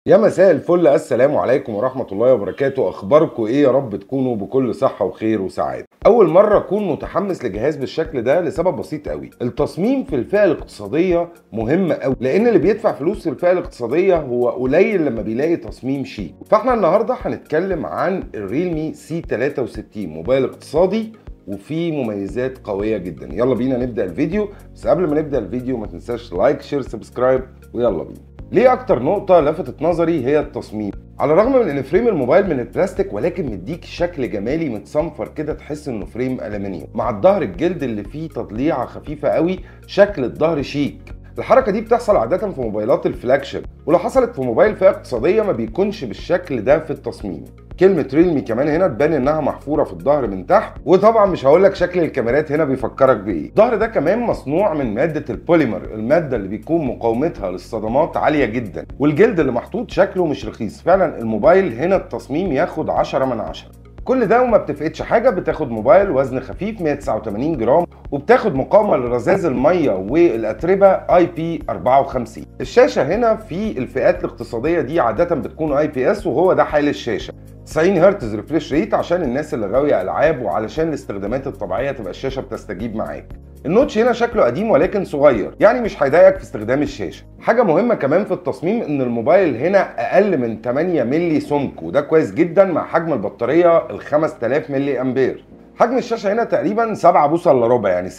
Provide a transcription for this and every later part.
يا مساء الفل السلام عليكم ورحمة الله وبركاته أخباركم إيه يا رب تكونوا بكل صحة وخير وسعادة أول مرة أكون متحمس لجهاز بالشكل ده لسبب بسيط قوي التصميم في الفئة الاقتصادية مهم قوي لأن اللي بيدفع فلوس في الفئة الاقتصادية هو قليل لما بيلاقي تصميم شيك فاحنا النهاردة هنتكلم عن الريلمي سي 63 موبايل اقتصادي وفي مميزات قوية جدا يلا بينا نبدأ الفيديو بس قبل ما نبدأ الفيديو ما تنساش لايك شير سبسكرايب ويلا بينا ليه اكتر نقطة لفتت نظري هي التصميم على الرغم من ان فريم الموبايل من البلاستيك ولكن مديك شكل جمالي متصنفر كده تحس انه فريم الومنيوم مع الظهر الجلد اللي فيه تضليعة خفيفة قوي شكل الظهر شيك الحركة دي بتحصل عادة في موبايلات الفلاج شيب ولو حصلت في موبايل فئة اقتصادية ما بيكونش بالشكل ده في التصميم كلمة ريلمي كمان هنا تبان انها محفورة في الظهر من تحت وطبعا مش هقول لك شكل الكاميرات هنا بيفكرك بايه الظهر ده كمان مصنوع من مادة البوليمر المادة اللي بيكون مقاومتها للصدمات عالية جدا والجلد اللي محطوط شكله مش رخيص فعلا الموبايل هنا التصميم ياخد 10 من 10 كل ده وما بتفقدش حاجه بتاخد موبايل وزن خفيف 189 جرام وبتاخد مقاومه لرذاذ الميه والاتربه اي بي 54 الشاشه هنا في الفئات الاقتصاديه دي عاده بتكون اي بي اس وهو ده حال الشاشه 90 هرتز ريفريش ريت عشان الناس اللي غاويه العاب وعلشان الاستخدامات الطبيعيه تبقى الشاشه بتستجيب معاك النوتش هنا شكله قديم ولكن صغير يعني مش هيضايقك في استخدام الشاشه حاجه مهمه كمان في التصميم ان الموبايل هنا اقل من 8 مللي سمك وده كويس جدا مع حجم البطاريه ال 5000 ملي امبير حجم الشاشه هنا تقريبا 7 بوصه الا ربع يعني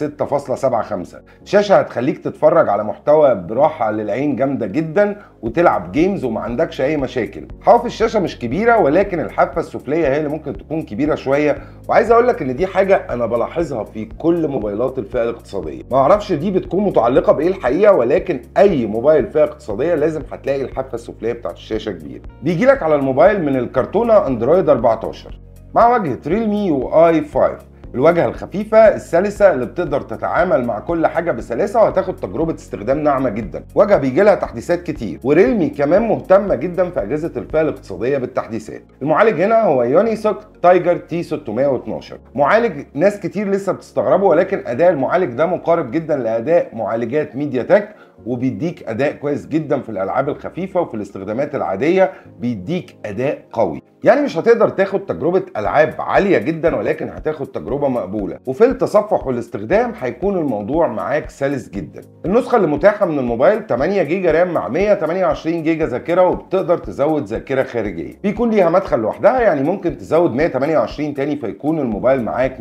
6.75 شاشه هتخليك تتفرج على محتوى براحه للعين جامده جدا وتلعب جيمز وما عندكش اي مشاكل حواف الشاشه مش كبيره ولكن الحافه السفليه هي اللي ممكن تكون كبيره شويه وعايز اقول لك ان دي حاجه انا بلاحظها في كل موبايلات الفئه الاقتصاديه ما اعرفش دي بتكون متعلقه بايه الحقيقه ولكن اي موبايل فئه اقتصاديه لازم هتلاقي الحافه السفليه بتاعت الشاشه كبيره بيجي لك على الموبايل من الكرتونه اندرويد 14 مع واجهه ريلمي واي 5 الواجهه الخفيفه السلسه اللي بتقدر تتعامل مع كل حاجه بسلاسه وهتاخد تجربه استخدام ناعمه جدا واجهه بيجي لها تحديثات كتير وريلمي كمان مهتمه جدا في اجهزه الفئه الاقتصاديه بالتحديثات المعالج هنا هو يونيسوك تايجر تي 612 معالج ناس كتير لسه بتستغربه ولكن اداء المعالج ده مقارب جدا لاداء معالجات ميديا تك وبيديك اداء كويس جدا في الالعاب الخفيفه وفي الاستخدامات العاديه بيديك اداء قوي يعني مش هتقدر تاخد تجربه العاب عاليه جدا ولكن هتاخد تجربه مقبوله وفي التصفح والاستخدام هيكون الموضوع معاك سلس جدا النسخه اللي متاحه من الموبايل 8 جيجا رام مع 128 جيجا ذاكره وبتقدر تزود ذاكره خارجيه بيكون ليها مدخل لوحدها يعني ممكن تزود 128 تاني فيكون الموبايل معاك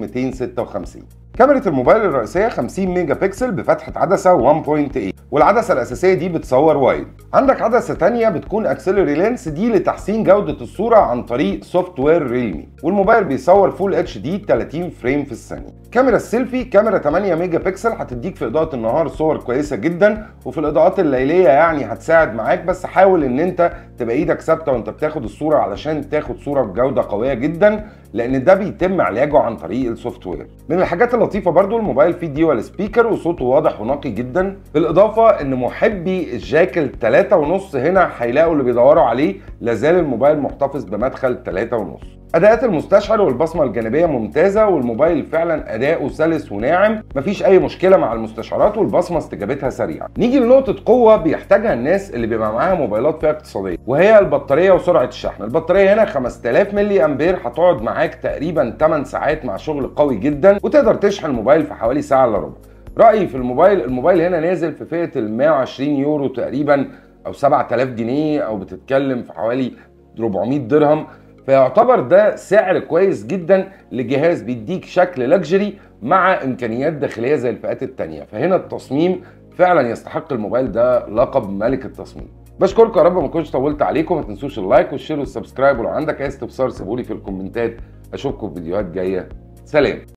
256 كاميرا الموبايل الرئيسيه 50 ميجا بكسل بفتحه عدسه 1.8 والعدسه الاساسيه دي بتصور وايد عندك عدسه ثانيه بتكون اكسلري لينس دي لتحسين جوده الصوره عن طريق سوفت وير ريلمي والموبايل بيصور فول اتش دي 30 فريم في الثانيه كاميرا السيلفي كاميرا 8 ميجا بكسل هتديك في اضاءه النهار صور كويسه جدا وفي الاضاءات الليليه يعني هتساعد معاك بس حاول ان انت تبقى ايدك ثابته وانت بتاخد الصوره علشان تاخد صوره بجوده قويه جدا لان ده بيتم علاجه عن طريق السوفت وير من الحاجات اللطيفه برضو الموبايل فيه ديوال سبيكر وصوته واضح ونقي جدا بالاضافه ان محبي الجاك ال 3.5 هنا هيلاقوا اللي بيدوروا عليه لازال الموبايل محتفظ بمدخل 3.5 اداءات المستشعر والبصمه الجانبيه ممتازه والموبايل فعلا اداؤه سلس وناعم مفيش اي مشكله مع المستشعرات والبصمه استجابتها سريعه نيجي لنقطه قوه بيحتاجها الناس اللي بيبقى معاها موبايلات فئه اقتصاديه وهي البطاريه وسرعه الشحن البطاريه هنا 5000 ملي امبير هتقعد معاك تقريبا 8 ساعات مع شغل قوي جدا وتقدر تشحن الموبايل في حوالي ساعه الا ربع رايي في الموبايل الموبايل هنا نازل في فئه ال 120 يورو تقريبا او 7000 جنيه او بتتكلم في حوالي 400 درهم فيعتبر ده سعر كويس جدا لجهاز بيديك شكل لكجري مع امكانيات داخليه زي الفئات التانية فهنا التصميم فعلا يستحق الموبايل ده لقب ملك التصميم بشكركم يا رب ما كنتش طولت عليكم ما تنسوش اللايك والشير والسبسكرايب ولو عندك اي استفسار سيبولي في الكومنتات اشوفكم في فيديوهات جايه سلام